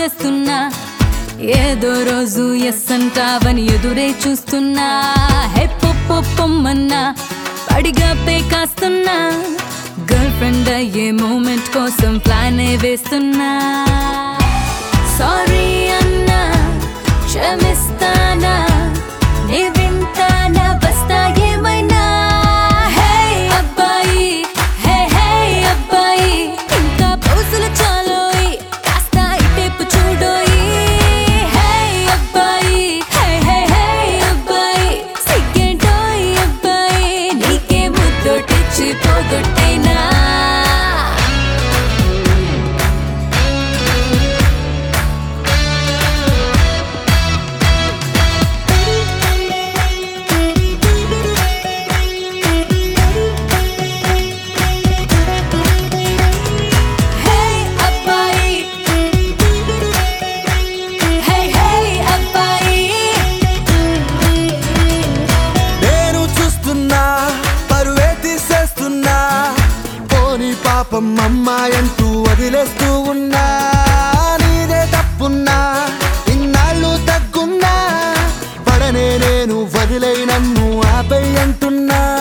చేస్తున్నా ఏదో రోజు ఎస్ అంటావని ఎదురే చూస్తున్నా హే పొప్పో పొమ్మన్నా పడిగా పే కాస్తున్నా గర్ల్ ఫ్రెండ్ అయ్యే మూమెంట్ కోసం ప్లాన్ వేస్తున్నా సారీ అన్నా క్షమిస్తానా నీ వింటానా వస్తా ఏమైనా హే అబ్బాయి హే హే అబ్బాయి ఇంకా పౌసులు చాలోయి కాస్త ఇటేపు చూడోయి హే అబ్బాయి హే హే హే అబ్బాయి సిగ్గేంటోయ్ అబ్బాయి నీకే ముద్దొటిచ్చి పోగొట్టేనా హే అబ్బాయి హే హే అబ్బాయి నేను చూస్తున్నా పరువే తీసేస్తున్నా పోని పాపం అమ్మాయంటూ వదిలేస్తూ ఉన్నా నీదే తప్పున్నా ఇన్నాళ్ళు తగ్గున్నా పడనే నేను వదిలై నన్ను ఆపై అంటున్నా